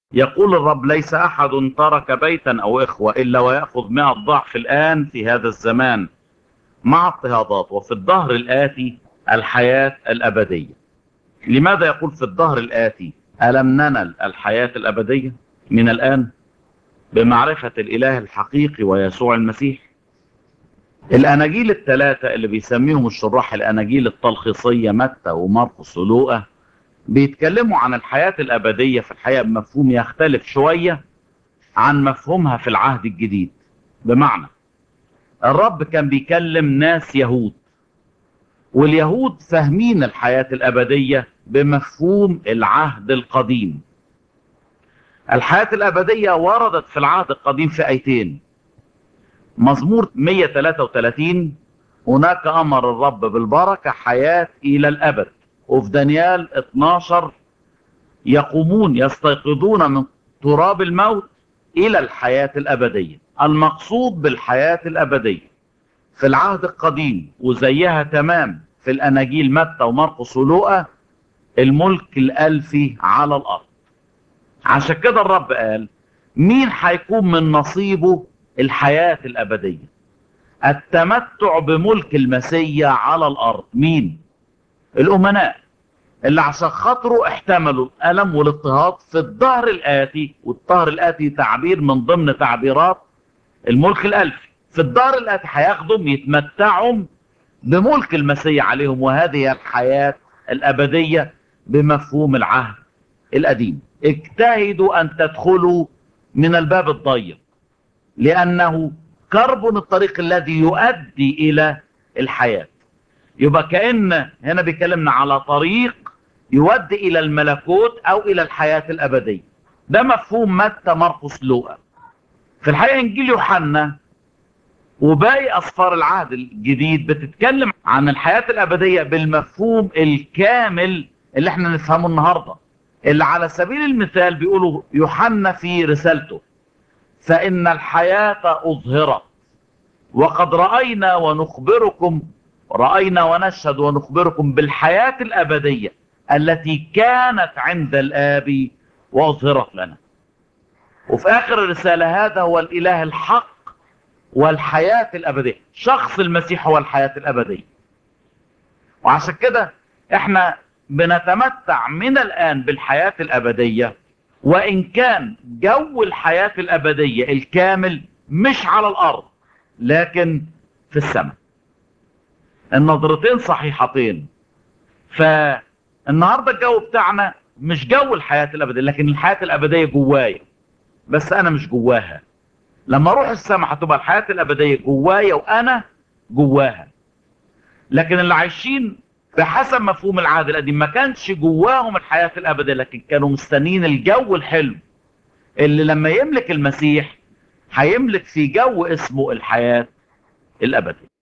يقول الرب ليس أحد ترك بيتا أو إخوة إلا ويأخذ مئة ضعف الآن في هذا الزمان مع اضطهادات وفي الظهر الآتي الحياة الأبدية لماذا يقول في الظهر الآتي ألم ننل الحياة الأبدية من الآن بمعرفة الإله الحقيقي ويسوع المسيح الأناجيل الثلاثة اللي بيسميهم الشراح الأناجيل التلخيصية متى ومرقس ولوقا بيتكلموا عن الحياة الأبدية في الحقيقة بمفهوم يختلف شوية عن مفهومها في العهد الجديد بمعنى الرب كان بيكلم ناس يهود واليهود فاهمين الحياة الأبدية بمفهوم العهد القديم الحياة الأبدية وردت في العهد القديم في آيتين مزمور 133 هناك أمر الرب بالبركة حياة إلى الأبد وفي دانيال 12 يقومون يستيقظون من تراب الموت إلى الحياة الأبدية المقصود بالحياة الأبدية في العهد القديم وزيها تمام في الأناجيل متى ومرقس ولوقا الملك الألفي على الأرض عشان كده الرب قال مين هيكون من نصيبه الحياة الأبدية التمتع بملك المسيح على الأرض مين الأمناء اللي عشان خاطره احتملوا الألم والاضطهاد في الظهر الآتي والظهر الآتي تعبير من ضمن تعبيرات الملك الألفي في الظهر الآتي هياخدهم يتمتعوا بملك المسيح عليهم وهذه الحياة الأبدية بمفهوم العهد القديم اجتهدوا أن تدخلوا من الباب الضيق لأنه كرب الطريق الذي يؤدي إلى الحياة يبقى كأن هنا بيكلمنا على طريق يؤدي إلى الملكوت أو إلى الحياة الأبدية ده مفهوم متى مرقس لوقا في الحقيقة إنجيل يوحنا وباقي أسفار العهد الجديد بتتكلم عن الحياة الأبدية بالمفهوم الكامل اللي احنا نفهمه النهاردة اللي على سبيل المثال بيقولوا يوحنا في رسالته فإن الحياة أظهرت وقد رأينا ونخبركم رأينا ونشهد ونخبركم بالحياة الأبدية التي كانت عند الآب وأظهرت لنا وفي آخر الرسالة هذا هو الإله الحق والحياة الأبدية شخص المسيح هو الحياة الأبدية وعشان كده احنا بنتمتع من الآن بالحياة الأبدية وإن كان جو الحياة الأبدية الكامل مش على الأرض لكن في السماء النظرتين صحيحتين فالنهاردة الجو بتاعنا مش جو الحياة الأبدية لكن الحياة الأبدية جوايا بس أنا مش جواها لما أروح السماء هتبقى الحياة الأبدية جوايا وأنا جواها لكن اللي عايشين بحسب مفهوم العهد القديم ما كانش جواهم الحياة الأبدية لكن كانوا مستنين الجو الحلو اللي لما يملك المسيح هيملك في جو اسمه الحياة الأبدية